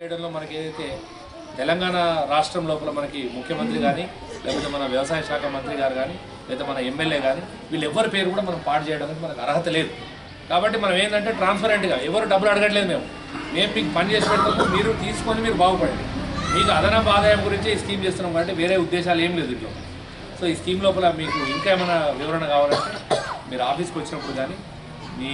చేయడంలో మనకి ఏదైతే తెలంగాణ రాష్ట్రం లోపల మనకి ముఖ్యమంత్రి కానీ లేకపోతే మన వ్యవసాయ శాఖ మంత్రి గారు కానీ లేదా మన ఎమ్మెల్యే కానీ వీళ్ళు ఎవరి పేరు కూడా మనం పాటు చేయడానికి మనకు అర్హత లేదు కాబట్టి మనం ఏంటంటే ట్రాన్స్పరెంట్గా ఎవరు డబ్బులు అడగట్లేదు మేము మేము మీకు పని చేసి పెడతాము మీరు తీసుకొని మీరు బాగుపడండి మీకు అదనపు ఆదాయం గురించి ఈ స్కీమ్ చేస్తున్నాం కాబట్టి వేరే ఉద్దేశాలు ఏం లేదు ఇంట్లో సో ఈ స్కీమ్ లోపల మీకు ఇంకా ఏమైనా వివరణ కావాలంటే మీరు ఆఫీస్కి వచ్చినప్పుడు కానీ మీ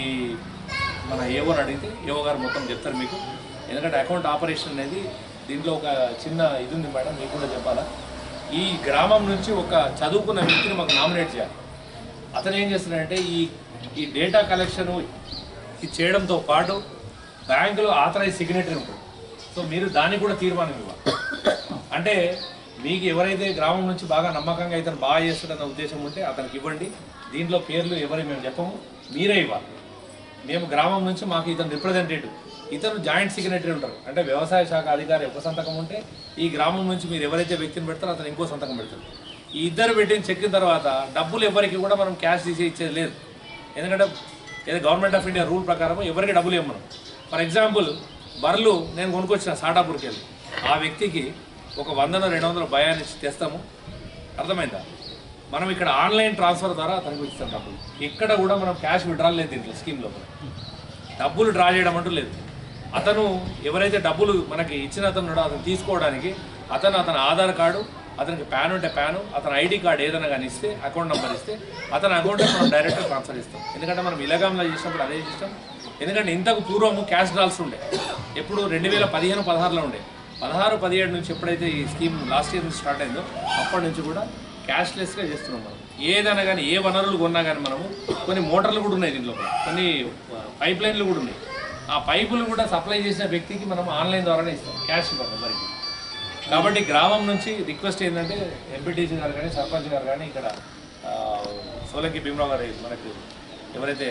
మన ఏవోని అడిగితే ఏవో గారు మొత్తం చెప్తారు మీకు ఎందుకంటే అకౌంట్ ఆపరేషన్ అనేది దీంట్లో ఒక చిన్న ఇది ఉంది మేడం మీకు కూడా చెప్పాలా ఈ గ్రామం నుంచి ఒక చదువుకున్న వ్యక్తిని మాకు నామినేట్ చేయాలి అతను ఏం చేస్తున్నాడంటే ఈ ఈ డేటా కలెక్షన్ ఇది చేయడంతో పాటు బ్యాంకులో ఆథరైజ్ సిగ్నేటరీ ఉంటుంది సో మీరు దానికి కూడా తీర్మానం ఇవ్వాలి అంటే మీకు ఎవరైతే గ్రామం నుంచి బాగా నమ్మకంగా ఇతను బాగా చేస్తాడన్న ఉద్దేశం ఉంటే అతనికి ఇవ్వండి దీంట్లో పేర్లు ఎవరి మేము చెప్పము మీరే ఇవ్వాలి మేము గ్రామం నుంచి మాకు ఇతను రిప్రజెంటేటివ్ ఇతను జాయింట్ సిగ్నేటరీ ఉంటారు అంటే వ్యవసాయ శాఖ అధికారి ఒక సంతకం ఉంటే ఈ గ్రామం నుంచి మీరు ఎవరైతే వ్యక్తిని పెడతారో అతను ఇంకో సంతకం పెడతారు ఈ ఇద్దరు పెట్టిన చెక్కిన తర్వాత డబ్బులు ఎవరికి కూడా మనం క్యాష్ తీసి ఇచ్చేది లేదు ఎందుకంటే ఏదో గవర్నమెంట్ ఆఫ్ ఇండియా రూల్ ప్రకారం ఎవరికి డబ్బులు ఇవ్వమనం ఫర్ ఎగ్జాంపుల్ బర్రెలు నేను కొనుక్కొచ్చిన సాటాపూర్కి వెళ్ళి ఆ వ్యక్తికి ఒక వందన రెండు వందల భయాన్ని ఇచ్చి తెస్తాము అర్థమైందా మనం ఇక్కడ ఆన్లైన్ ట్రాన్స్ఫర్ ద్వారా అతనికి ఇస్తాం డబ్బులు ఇక్కడ కూడా మనం క్యాష్ విడ్రాల్ లేదు దీంట్లో స్కీమ్ లోపల డబ్బులు డ్రా చేయడం అంటూ లేదు అతను ఎవరైతే డబ్బులు మనకి ఇచ్చిన అతను ఉన్నాడో అతను తీసుకోవడానికి అతను అతని ఆధార్ కార్డు అతనికి ప్యాన్ ఉంటే ప్యాను అతని ఐడి కార్డు ఏదైనా కానీ ఇస్తే అకౌంట్ నెంబర్ ఇస్తే అతని అకౌంట్ మనం డైరెక్ట్గా ట్రాన్స్ఫర్ ఇస్తాం ఎందుకంటే మనం ఇలగాంలో చేసినప్పుడు అదే చేస్తాం ఎందుకంటే ఇంతకు పూర్వము క్యాష్ డ్రాల్స్ ఉండే ఎప్పుడు రెండు వేల పదిహేను పదహారులో ఉండే పదహారు పదిహేడు నుంచి ఎప్పుడైతే ఈ స్కీమ్ లాస్ట్ ఇయర్ నుంచి స్టార్ట్ అయిందో అప్పటి నుంచి కూడా క్యాష్లెస్గా చేస్తున్నాం మనం ఏదైనా కానీ ఏ వనరులు కొన్నా కానీ మనము కొన్ని మోటార్లు కూడా ఉన్నాయి దీంట్లో కొన్ని పైప్ లైన్లు కూడా ఉన్నాయి ఆ పైపులు కూడా సప్లై చేసిన వ్యక్తికి మనం ఆన్లైన్ ద్వారానే ఇస్తాం క్యాష్ ఇవ్వం ఎవరికి కాబట్టి గ్రామం నుంచి రిక్వెస్ట్ ఏంటంటే ఎంపీటీసీ గారు కానీ సర్పంచ్ గారు కానీ ఇక్కడ ఆ, సోలంకి భీమరావు గారు మనకు ఎవరైతే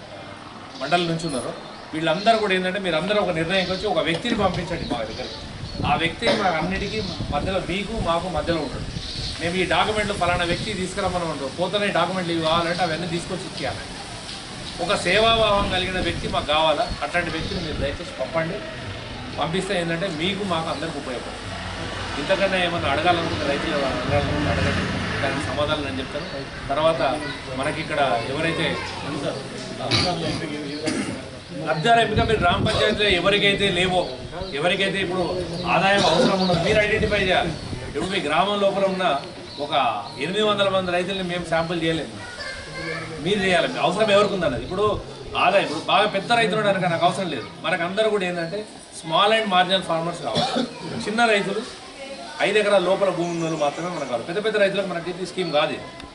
మండలం నుంచి ఉన్నారో వీళ్ళందరూ కూడా ఏంటంటే మీరు అందరూ ఒక నిర్ణయంకి వచ్చి ఒక వ్యక్తిని పంపించండి మా దగ్గరికి ఆ వ్యక్తి మా అన్నిటికీ మధ్యలో మీకు మాకు మధ్యలో ఉంటాడు మేము ఈ డాక్యుమెంట్లు ఫలానా వ్యక్తి తీసుకురమ్మని ఉంటాం పోతనే డాక్యుమెంట్లు ఇవి కావాలంటే అవన్నీ తీసుకొచ్చి ఇచ్చేయాలి ఒక సేవాభావం కలిగిన వ్యక్తి మాకు కావాలా అట్లాంటి వ్యక్తిని మీరు దయచేసి పంపండి పంపిస్తే ఏంటంటే మీకు మాకు అందరికి ఉపయోగపడుతుంది ఇంతకన్నా ఏమన్నా అడగాలనుకుంటే రైతులు అడగాలనుకుంటే అడగండి దానికి సమాధానం నేను చెప్తాను తర్వాత మనకి ఇక్కడ ఎవరైతే లబ్ధాల ఎంపిక మీరు గ్రామ పంచాయతీలో ఎవరికైతే లేవో ఎవరికైతే ఇప్పుడు ఆదాయం అవసరం ఉన్నదో మీరు ఐడెంటిఫై చేయాలి ఇప్పుడు మీ గ్రామం లోపల ఉన్న ఒక ఎనిమిది వందల మంది రైతుల్ని మేము శాంపుల్ చేయలేము మీరు చేయాలి మీ అవసరం ఎవరికి ఉందన్నది ఇప్పుడు ఆదాయం ఇప్పుడు బాగా పెద్ద రైతులు ఉండడానికి నాకు అవసరం లేదు మనకు అందరూ కూడా ఏంటంటే స్మాల్ అండ్ మార్జినల్ ఫార్మర్స్ కావాలి చిన్న రైతులు ఐదు ఎకరాల లోపల భూమి ఉన్న వాళ్ళు మాత్రమే మనకు కావాలి పెద్ద పెద్ద రైతులకు మనకి ఈ స్కీమ్ కాదు ఇది.